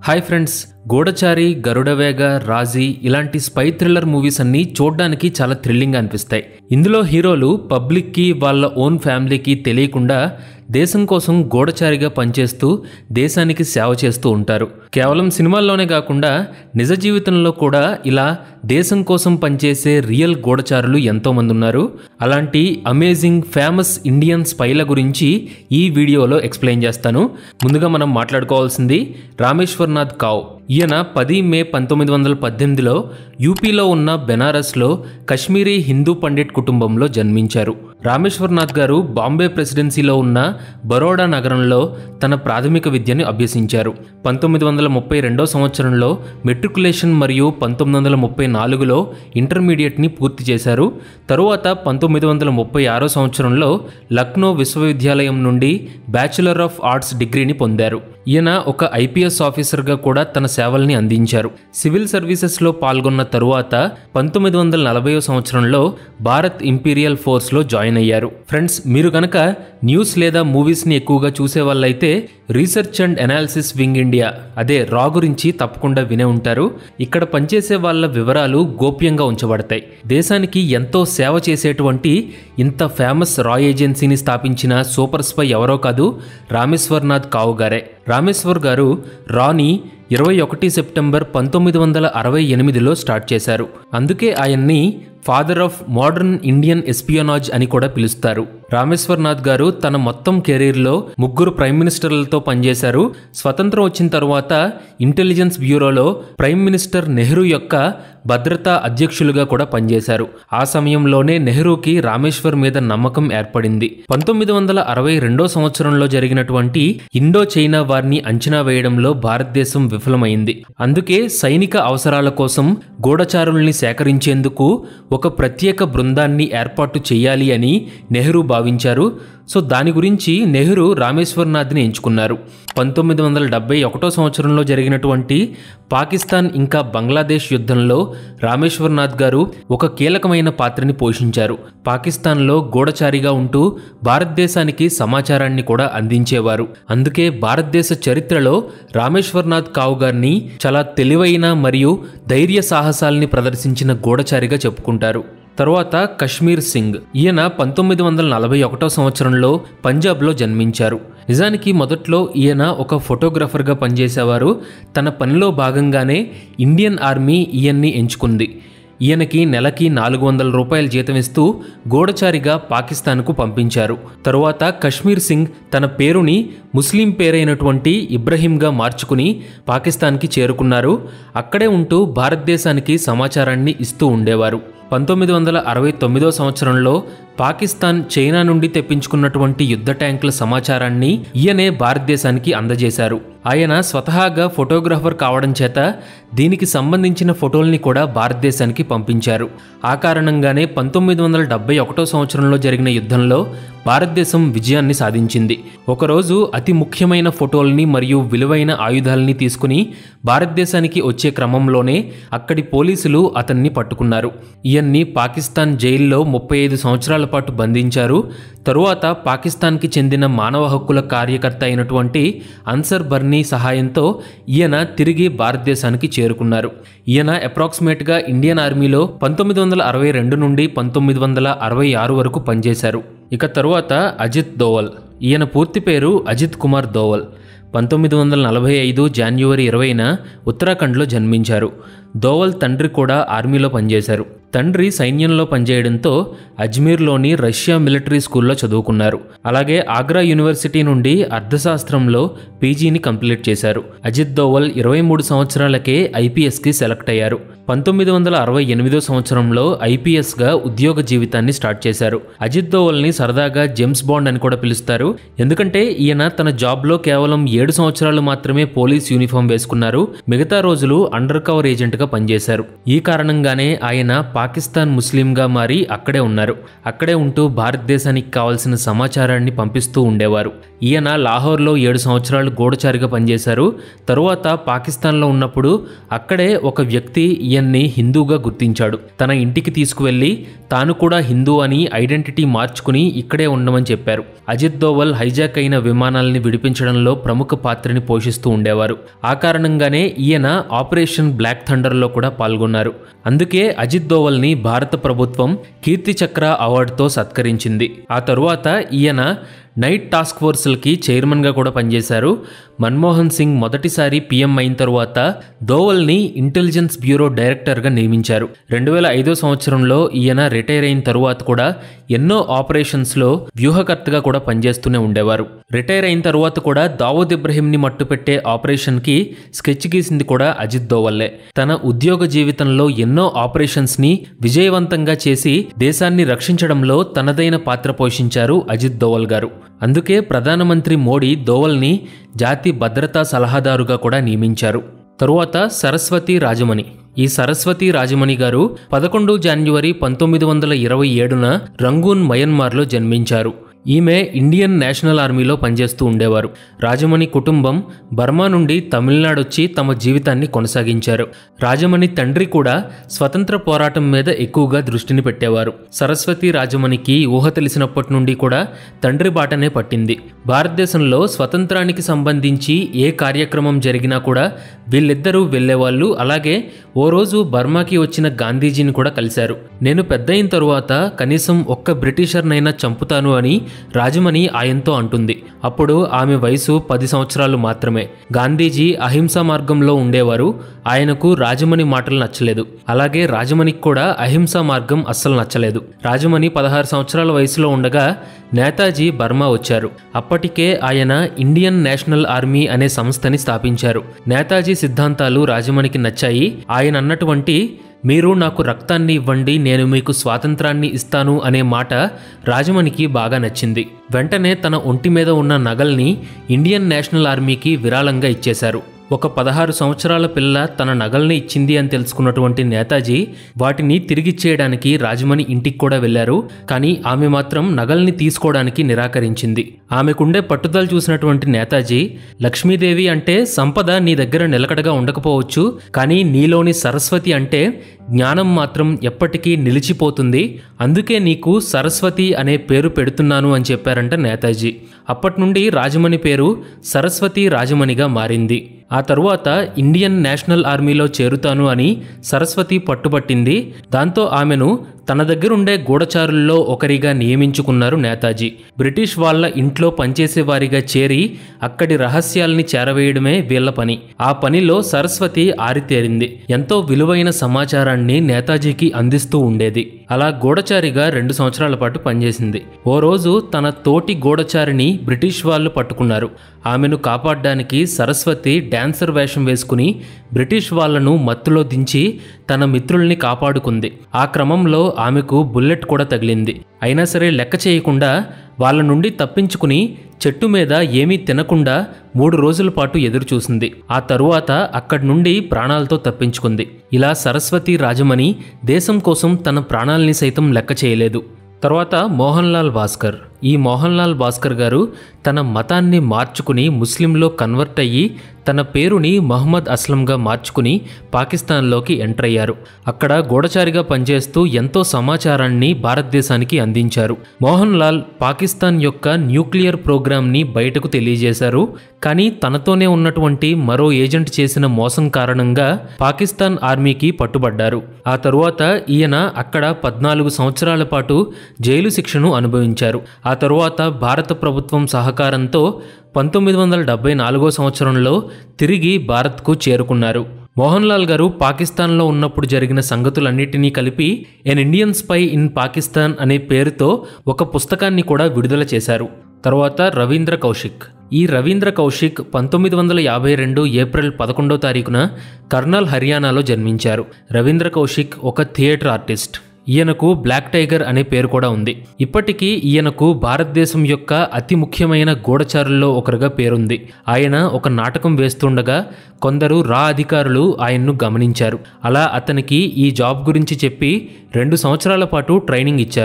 hi friends గూఢచారి గరుడవేగ రాజీ ఇలాంటి spy thriller movies అన్నీ చూడడానికి చాలా థ్రిల్లింగ్ అనిపిస్తాయి ఇందులో హీరోలు పబ్లిక్కి వాళ్ళ ఓన్ ఫ్యామిలీకి తెలియకుండా దేశం కోసం గూఢచారిగా పనిచేస్తూ దేశానికి సేవ చేస్తూ ఉంటారు కేవలం సినిమాల్లోనే కాకుండా నిజ జీవితంలో కూడా ఇలా దేశం కోసం పనిచేసే రియల్ గూఢచారులు ఎంతోమంది ఉన్నారు అలాంటి అమేజింగ్ ఫేమస్ ఇండియన్ స్పైల గురించి ఈ వీడియోలో ఎక్స్ప్లెయిన్ చేస్తాను ముందుగా మనం మాట్లాడుకోవాల్సింది రామేశ్వర్నాథ్ కావ్ ఈయన పది మే పంతొమ్మిది వందల పద్దెనిమిదిలో యూపీలో ఉన్న బెనారస్లో కశ్మీరీ హిందూ పండిట్ కుటుంబంలో జన్మించారు రామేశ్వర్నాథ్ గారు బాంబే ప్రెసిడెన్సీలో ఉన్న బరోడా నగరంలో తన ప్రాథమిక విద్యను అభ్యసించారు పంతొమ్మిది వందల ముప్పై రెండో సంవత్సరంలో మెట్రికులేషన్ మరియు పంతొమ్మిది వందల ముప్పై నాలుగులో ఇంటర్మీడియట్ని పూర్తి చేశారు తరువాత పంతొమ్మిది వందల ముప్పై ఆరో సంవత్సరంలో లక్నో విశ్వవిద్యాలయం నుండి బ్యాచులర్ ఆఫ్ ఆర్ట్స్ డిగ్రీని పొందారు ఈయన ఒక ఐపీఎస్ ఆఫీసర్గా కూడా తన సేవల్ని అందించారు సివిల్ సర్వీసెస్లో పాల్గొన్న తరువాత పంతొమ్మిది వందల నలభైవ సంవత్సరంలో భారత్ ఇంపీరియల్ ఫోర్స్లో జాయిన్ అయ్యారు ఫ్రెండ్స్ మీరు కనుక న్యూస్ లేదా మూవీస్ని ఎక్కువగా చూసే వాళ్ళైతే research and analysis wing India అదే రా గురించి తప్పకుండా వినే ఉంటారు ఇక్కడ పనిచేసే వాళ్ళ వివరాలు గోప్యంగా ఉంచబడతాయి దేశానికి ఎంతో సేవ చేసేటువంటి ఇంత ఫేమస్ రా ఏజెన్సీని స్థాపించిన సూపర్ స్పై ఎవరో కాదు రామేశ్వర్నాథ్ కావు గారే రామేశ్వర్ గారు రాని ఇరవై ఒకటి సెప్టెంబర్ పంతొమ్మిది వందల అరవై ఎనిమిదిలో స్టార్ట్ చేశారు అందుకే ఆయన్ని father of modern Indian espionage అని కూడా పిలుస్తారు రామేశ్వర్నాథ్ గారు తన మొత్తం కెరీర్లో ముగ్గురు ప్రైమ్ మినిస్టర్లతో పనిచేశారు స్వతంత్రం వచ్చిన తరువాత ఇంటెలిజెన్స్ బ్యూరోలో ప్రైమ్ మినిస్టర్ నెహ్రూ యొక్క భద్రతా అధ్యక్షులుగా కూడా పనిచేశారు ఆ సమయంలోనే నెహ్రూకి రామేశ్వర్ మీద నమ్మకం ఏర్పడింది పంతొమ్మిది వందల అరవై రెండో సంవత్సరంలో జరిగినటువంటి ఇండో చైనా వారిని అంచనా వేయడంలో భారతదేశం విఫలమైంది అందుకే సైనిక అవసరాల కోసం గూఢచారుల్ని సేకరించేందుకు ఒక ప్రత్యేక బృందాన్ని ఏర్పాటు చేయాలి అని నెహ్రూ భావించారు సో దాని గురించి నెహ్రూ రామేశ్వర్నాథ్ని ఎంచుకున్నారు పంతొమ్మిది వందల డెబ్బై ఒకటో సంవత్సరంలో జరిగినటువంటి పాకిస్తాన్ ఇంకా బంగ్లాదేశ్ యుద్ధంలో రామేశ్వర్నాథ్ గారు ఒక కీలకమైన పాత్రని పోషించారు పాకిస్తాన్లో గూఢచారిగా ఉంటూ భారతదేశానికి సమాచారాన్ని కూడా అందించేవారు అందుకే భారతదేశ చరిత్రలో రామేశ్వర్నాథ్ కావు గారిని చాలా తెలివైన మరియు ధైర్య సాహసాల్ని ప్రదర్శించిన గూఢచారిగా చెప్పుకుంటారు తరువాత కశ్మీర్ సింగ్ ఈయన పంతొమ్మిది వందల నలభై ఒకటో సంవత్సరంలో పంజాబ్లో జన్మించారు నిజానికి మొదట్లో ఈయన ఒక ఫోటోగ్రఫర్గా పనిచేసేవారు తన పనిలో భాగంగానే ఇండియన్ ఆర్మీ ఈయన్ని ఎంచుకుంది ఈయనకి నెలకి నాలుగు వందల రూపాయల జీతం ఇస్తూ గూఢచారిగా పాకిస్తాన్కు పంపించారు తరువాత కశ్మీర్ సింగ్ తన పేరుని ముస్లిం పేరైనటువంటి ఇబ్రహీంగా మార్చుకుని పాకిస్తాన్కి చేరుకున్నారు అక్కడే ఉంటూ భారతదేశానికి సమాచారాన్ని ఇస్తూ ఉండేవారు పంతొమ్మిది వందల అరవై తొమ్మిదో సంవత్సరంలో పాకిస్తాన్ చైనా నుండి తెప్పించుకున్నటువంటి యుద్ధ ట్యాంకుల సమాచారాన్ని ఈయనే భారతదేశానికి అందజేశారు ఆయన స్వతహాగా ఫోటోగ్రాఫర్ కావడం చేత దీనికి సంబంధించిన ఫోటోల్ని కూడా భారతదేశానికి పంపించారు ఆ కారణంగానే పంతొమ్మిది వందల డెబ్బై ఒకటో సంవత్సరంలో జరిగిన యుద్ధంలో భారతదేశం విజయాన్ని సాధించింది ఒకరోజు అతి ముఖ్యమైన ఫోటోల్ని మరియు విలువైన ఆయుధాలని తీసుకుని భారతదేశానికి వచ్చే క్రమంలోనే అక్కడి పోలీసులు అతన్ని పట్టుకున్నారు ఈయన్ని పాకిస్తాన్ జైల్లో ముప్పై ఐదు సంవత్సరాల పాటు బంధించారు తరువాత పాకిస్తాన్కి చెందిన మానవ హక్కుల కార్యకర్త అయినటువంటి అన్సర్ బర్నీ సహాయంతో ఈయన తిరిగి భారతదేశానికి చేరుకున్నారు ఈయన అప్రాక్సిమేట్గా ఇండియన్ ఆర్మీలో పంతొమ్మిది వందల అరవై రెండు నుండి పంతొమ్మిది వందల అరవై ఆరు వరకు పనిచేశారు ఇక తరువాత అజిత్ దోవల్ ఈయన పూర్తి పేరు అజిత్ కుమార్ దోవల్ పంతొమ్మిది వందల నలభై ఐదు జాన్యువరి ఇరవైన ఉత్తరాఖండ్లో జన్మించారు దోవల్ తండ్రి కూడా ఆర్మీలో పనిచేశారు తండ్రి సైన్యంలో పనిచేయడంతో అజ్మీర్లోని రష్యా మిలిటరీ స్కూల్లో చదువుకున్నారు అలాగే ఆగ్రా యూనివర్సిటీ నుండి అర్థశాస్త్రంలో పీజీని కంప్లీట్ చేశారు అజిత్ దోవల్ ఇరవై మూడు సంవత్సరాలకే ఐపీఎస్కి సెలెక్ట్ అయ్యారు పంతొమ్మిది వందల అరవై ఎనిమిదో సంవత్సరంలో ఐపీఎస్గా ఉద్యోగ జీవితాన్ని స్టార్ట్ చేశారు అజిత్ దోవల్ని సరదాగా జేమ్స్ బాండ్ అని కూడా పిలుస్తారు ఎందుకంటే ఈయన తన జాబ్లో కేవలం ఏడు సంవత్సరాలు మాత్రమే పోలీస్ యూనిఫామ్ వేసుకున్నారు మిగతా రోజులు అండర్ కవర్ ఏజెంట్గా పనిచేశారు ఈ కారణంగానే ఆయన పాకిస్తాన్ ముస్లింగా మారి అక్కడే ఉన్నారు అక్కడే ఉంటూ భారతదేశానికి కావాల్సిన సమాచారాన్ని పంపిస్తూ ఉండేవారు ఈయన లాహోర్లో ఏడు సంవత్సరాలు గూఢచారిగా పనిచేశారు తరువాత పాకిస్తాన్లో ఉన్నప్పుడు అక్కడే ఒక వ్యక్తి ఈయన ఈయన్ని హిందూగా గుర్తించాడు తన ఇంటికి తీసుకువెళ్లి తాను కూడా హిందూ అని ఐడెంటిటీ మార్చుకుని ఇక్కడే ఉండమని చెప్పారు అజిత్ దోవల్ హైజాక్ అయిన విమానాల్ని విడిపించడంలో ప్రముఖ పాత్రని పోషిస్తూ ఉండేవారు ఆ కారణంగానే ఈయన ఆపరేషన్ బ్లాక్ థండర్లో కూడా పాల్గొన్నారు అందుకే అజిత్ దోవల్ని భారత ప్రభుత్వం కీర్తి చక్ర అవార్డుతో సత్కరించింది ఆ తరువాత ఈయన నైట్ టాస్క్ ఫోర్స్లకి చైర్మన్గా కూడా పనిచేశారు మన్మోహన్ సింగ్ మొదటిసారి పీఎం అయిన తరువాత దోవల్ని ఇంటెలిజెన్స్ బ్యూరో డైరెక్టర్గా నియమించారు రెండు వేల ఐదో సంవత్సరంలో ఈయన రిటైర్ అయిన తరువాత కూడా ఎన్నో ఆపరేషన్స్లో వ్యూహకర్తగా కూడా పనిచేస్తూనే ఉండేవారు రిటైర్ అయిన తరువాత కూడా దావూద్ ఇబ్రహీంని మట్టుపెట్టే ఆపరేషన్కి స్కెచ్ గీసింది కూడా అజిత్ దోవల్లే తన ఉద్యోగ జీవితంలో ఎన్నో ఆపరేషన్స్ని విజయవంతంగా చేసి దేశాన్ని రక్షించడంలో తనదైన పాత్ర పోషించారు అజిత్ దోవల్ గారు అందుకే ప్రధానమంత్రి మోడీ దోవల్ని జాతి భద్రతా సలహాదారుగా కూడా నియమించారు తరువాత సరస్వతి రాజమణి ఈ సరస్వతి రాజమణి గారు పదకొండు జాన్యువరి పంతొమ్మిది వందల ఇరవై ఏడున రంగూన్ మయన్మార్లో జన్మించారు ఈమె ఇండియన్ నేషనల్ ఆర్మీలో పనిచేస్తూ ఉండేవారు రాజమణి కుటుంబం బర్మా నుండి తమిళనాడు వచ్చి తమ జీవితాన్ని కొనసాగించారు రాజమణి తండ్రి కూడా స్వతంత్ర పోరాటం మీద ఎక్కువగా దృష్టిని పెట్టేవారు సరస్వతి రాజమణికి ఊహ తెలిసినప్పటి నుండి కూడా తండ్రి బాటనే పట్టింది భారతదేశంలో స్వతంత్రానికి సంబంధించి ఏ కార్యక్రమం జరిగినా కూడా వీళ్ళిద్దరూ వెళ్ళేవాళ్ళు అలాగే ఓ రోజు బర్మాకి వచ్చిన గాంధీజీని కూడా కలిశారు నేను పెద్దయిన తరువాత కనీసం ఒక్క బ్రిటిషర్నైనా చంపుతాను అని రాజమణి ఆయనతో అంటుంది అప్పుడు ఆమె వయసు పది సంవత్సరాలు మాత్రమే గాంధీజీ అహింసా మార్గంలో ఉండేవారు ఆయనకు రాజమణి మాటలు నచ్చలేదు అలాగే రాజమణికి కూడా అహింసా మార్గం అస్సలు నచ్చలేదు రాజమణి పదహారు సంవత్సరాల వయసులో ఉండగా నేతాజీ బర్మా వచ్చారు అప్పటికే ఆయన ఇండియన్ నేషనల్ ఆర్మీ అనే సంస్థని స్థాపించారు నేతాజీ సిద్ధాంతాలు రాజమణికి నచ్చాయి ఆయన అన్నటువంటి మీరు నాకు రక్తాన్ని ఇవ్వండి నేను మీకు స్వాతంత్రాన్ని ఇస్తాను అనే మాట రాజమణికి బాగా నచ్చింది వెంటనే తన ఒంటి మీద ఉన్న నగల్ని ఇండియన్ నేషనల్ ఆర్మీకి విరాళంగా ఇచ్చేశారు ఒక పదహారు సంవత్సరాల పిల్ల తన నగల్ని ఇచ్చింది అని తెలుసుకున్నటువంటి నేతాజీ వాటిని తిరిగిచ్చేయడానికి రాజమణి ఇంటికి కూడా వెళ్లారు కానీ ఆమె మాత్రం నగల్ని తీసుకోవడానికి నిరాకరించింది ఆమెకుండే పట్టుదల చూసినటువంటి నేతాజీ లక్ష్మీదేవి అంటే సంపద నీ దగ్గర నిలకడగా ఉండకపోవచ్చు కానీ నీలోని సరస్వతి అంటే జ్ఞానం మాత్రం ఎప్పటికీ నిలిచిపోతుంది అందుకే నీకు సరస్వతి అనే పేరు పెడుతున్నాను అని చెప్పారంట నేతాజీ అప్పటి నుండి రాజమణి పేరు సరస్వతి రాజమణిగా మారింది ఆ తరువాత ఇండియన్ నేషనల్ ఆర్మీలో చేరుతాను అని సరస్వతి పట్టుబట్టింది దాంతో ఆమెను తన దగ్గరుండే గూఢచారుల్లో ఒకరిగా నియమించుకున్నారు నేతాజీ బ్రిటిష్ వాళ్ళ ఇంట్లో పనిచేసే వారిగా చేరి అక్కడి రహస్యాల్ని చేరవేయడమే వీళ్ళ పని ఆ పనిలో సరస్వతి ఆరితేరింది ఎంతో విలువైన సమాచారాన్ని నేతాజీకి అందిస్తూ ఉండేది అలా గూఢచారిగా రెండు సంవత్సరాల పాటు పనిచేసింది ఓ రోజు తన తోటి గూఢచారిని బ్రిటిష్ వాళ్ళు పట్టుకున్నారు ఆమెను కాపాడడానికి సరస్వతి డాన్సర్ వేషం వేసుకుని బ్రిటిష్ వాళ్లను మత్తులో దించి తన మిత్రుల్ని కాపాడుకుంది ఆ క్రమంలో ఆమెకు బుల్లెట్ కూడా తగిలింది అయినా సరే లెక్క చేయకుండా వాళ్ళ నుండి తప్పించుకుని చెట్టు మీద ఏమీ తినకుండా మూడు రోజుల పాటు ఎదురు చూసింది ఆ తరువాత అక్కడి నుండి ప్రాణాలతో తప్పించుకుంది ఇలా సరస్వతి రాజమణి దేశం కోసం తన ప్రాణాల్ని సైతం లెక్క చేయలేదు తర్వాత మోహన్ లాల్ భాస్కర్ ఈ మోహన్ లాల్ భాస్కర్ గారు తన మతాన్ని మార్చుకుని ముస్లింలో కన్వర్ట్ అయ్యి తన పేరుని మహమ్మద్ అస్లంగా మార్చుకుని పాకిస్తాన్లోకి ఎంటర్ అయ్యారు అక్కడ గూఢచారిగా పనిచేస్తూ ఎంతో సమాచారాన్ని భారతదేశానికి అందించారు మోహన్ లాల్ పాకిస్తాన్ యొక్క న్యూక్లియర్ ప్రోగ్రామ్ని బయటకు తెలియజేశారు కానీ తనతోనే ఉన్నటువంటి మరో ఏజెంట్ చేసిన మోసం కారణంగా పాకిస్తాన్ ఆర్మీకి పట్టుబడ్డారు ఆ తరువాత ఈయన అక్కడ పద్నాలుగు సంవత్సరాల పాటు జైలు శిక్షను అనుభవించారు ఆ తరువాత భారత ప్రభుత్వం సహకారంతో పంతొమ్మిది వందల డెబ్బై నాలుగో సంవత్సరంలో తిరిగి భారత్కు చేరుకున్నారు మోహన్ లాల్ గారు పాకిస్తాన్లో ఉన్నప్పుడు జరిగిన సంగతులన్నిటినీ కలిపి an Indian spy in Pakistan అనే పేరుతో ఒక పుస్తకాన్ని కూడా విడుదల చేశారు తర్వాత రవీంద్ర కౌశిక్ ఈ రవీంద్ర కౌశిక్ పంతొమ్మిది వందల యాభై రెండు ఏప్రిల్ పదకొండో తారీఖున కర్నల్ హర్యానాలో జన్మించారు రవీంద్ర కౌశిక్ ఒక థియేటర్ ఆర్టిస్ట్ ఈయనకు బ్లాక్ టైగర్ అనే పేరు కూడా ఉంది ఇప్పటికీ ఈయనకు భారతదేశం యొక్క అతి ముఖ్యమైన గూఢచారుల్లో ఒకరుగా పేరుంది ఆయన ఒక నాటకం వేస్తుండగా కొందరు రా అధికారులు ఆయన్ను గమనించారు అలా అతనికి ఈ జాబ్ గురించి చెప్పి రెండు సంవత్సరాల పాటు ట్రైనింగ్ ఇచ్చారు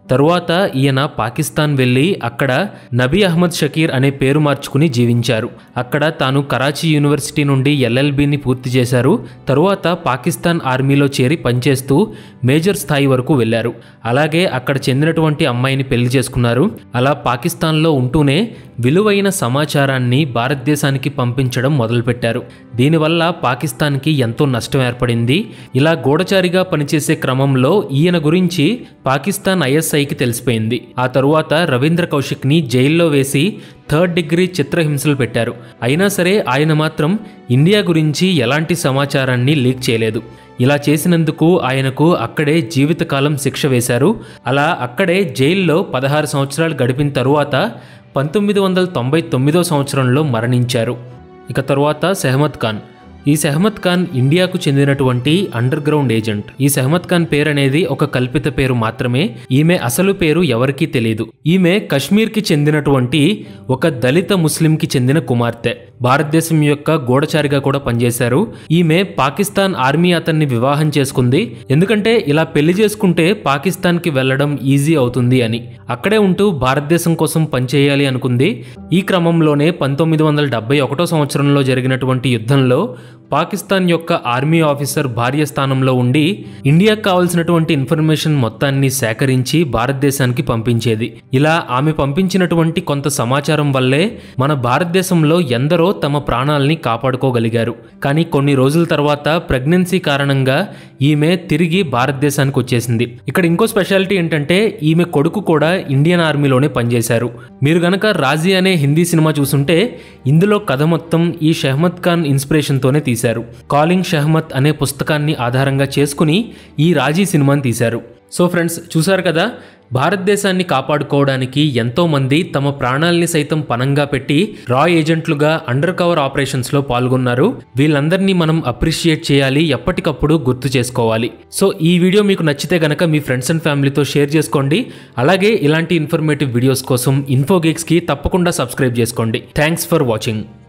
తరువాత ఈయన పాకిస్తాన్ వెళ్ళి అక్కడ నబీ అహ్మద్ షకీర్ అనే పేరు మార్చుకుని జీవించారు అక్కడ తాను కరాచీ యూనివర్సిటీ నుండి ఎల్ఎల్బిని పూర్తి చేశారు తరువాత పాకిస్తాన్ ఆర్మీలో చేరి పనిచేస్తూ మేజర్ స్థాయి వరకు వెళ్ళారు అలాగే అక్కడ చెందినటువంటి అమ్మాయిని పెళ్లి చేసుకున్నారు అలా పాకిస్తాన్లో ఉంటూనే విలువైన సమాచారాన్ని భారతదేశానికి పంపించడం మొదలుపెట్టారు దీనివల్ల పాకిస్తాన్కి ఎంతో నష్టం ఏర్పడింది ఇలా గూఢచారిగా పనిచేసే క్రమంలో ఈయన గురించి పాకిస్తాన్ ఐఎస్ఐకి తెలిసిపోయింది ఆ తరువాత రవీంద్ర కౌశిక్ని జైల్లో వేసి థర్డ్ డిగ్రీ చిత్రహింసలు పెట్టారు అయినా సరే ఆయన మాత్రం ఇండియా గురించి ఎలాంటి సమాచారాన్ని లీక్ చేయలేదు ఇలా చేసినందుకు ఆయనకు అక్కడే జీవితకాలం శిక్ష వేశారు అలా అక్కడే జైల్లో పదహారు సంవత్సరాలు గడిపిన తరువాత పంతొమ్మిది వందల తొంభై తొమ్మిదో సంవత్సరంలో మరణించారు ఇక తరువాత సెహమద్ ఖాన్ ఈ సెహమద్ ఖాన్ ఇండియాకు చెందినటువంటి అండర్ గ్రౌండ్ ఏజెంట్ ఈ సెహమద్ ఖాన్ పేరు అనేది ఒక కల్పిత పేరు మాత్రమే ఈమె అసలు పేరు ఎవరికీ తెలియదు ఈమె కశ్మీర్కి చెందినటువంటి ఒక దళిత ముస్లింకి చెందిన కుమార్తె భారతదేశం యొక్క గూఢచారిగా కూడా పనిచేశారు ఈమె పాకిస్తాన్ ఆర్మీ అతన్ని వివాహం చేసుకుంది ఎందుకంటే ఇలా పెళ్లి చేసుకుంటే పాకిస్తాన్కి వెళ్ళడం ఈజీ అవుతుంది అని అక్కడే ఉంటూ భారతదేశం కోసం పనిచేయాలి అనుకుంది ఈ క్రమంలోనే పంతొమ్మిది వందల డెబ్బై ఒకటో సంవత్సరంలో జరిగినటువంటి యుద్ధంలో పాకిస్తాన్ యొక్క ఆర్మీ ఆఫీసర్ భార్య స్థానంలో ఉండి ఇండియాకు కావాల్సినటువంటి ఇన్ఫర్మేషన్ మొత్తాన్ని సేకరించి భారతదేశానికి పంపించేది ఇలా ఆమె పంపించినటువంటి కొంత సమాచారం వల్లే మన భారతదేశంలో ఎందరో తమ ప్రాణాల్ని కాపాడుకోగలిగారు కానీ కొన్ని రోజుల తర్వాత ప్రెగ్నెన్సీ కారణంగా ఈమె తిరిగి భారతదేశానికి వచ్చేసింది ఇక్కడ ఇంకో స్పెషాలిటీ ఏంటంటే ఈమె కొడుకు కూడా ఇండియన్ ఆర్మీలోనే పనిచేశారు మీరు గనక రాజీ అనే హిందీ సినిమా చూసుంటే ఇందులో కథ మొత్తం ఈ షహ్మద్ ఖాన్ ఇన్స్పిరేషన్తోనే తీశారు కాలింగ్ షహ్మద్ అనే పుస్తకాన్ని ఆధారంగా చేసుకుని ఈ రాజీ సినిమాని తీశారు సో ఫ్రెండ్స్ చూసారు కదా భారతదేశాన్ని కాపాడుకోవడానికి ఎంతో మంది తమ ప్రాణాల్ని సైతం పనంగా పెట్టి రా ఏజెంట్లుగా అండర్ కవర్ ఆపరేషన్స్ లో పాల్గొన్నారు వీళ్ళందరినీ మనం అప్రిషియేట్ చేయాలి ఎప్పటికప్పుడు గుర్తు చేసుకోవాలి సో ఈ వీడియో మీకు నచ్చితే గనక మీ ఫ్రెండ్స్ అండ్ ఫ్యామిలీతో షేర్ చేసుకోండి అలాగే ఇలాంటి ఇన్ఫర్మేటివ్ వీడియోస్ కోసం ఇన్ఫోగేక్స్ కి తప్పకుండా సబ్స్క్రైబ్ చేసుకోండి థ్యాంక్స్ ఫర్ వాచింగ్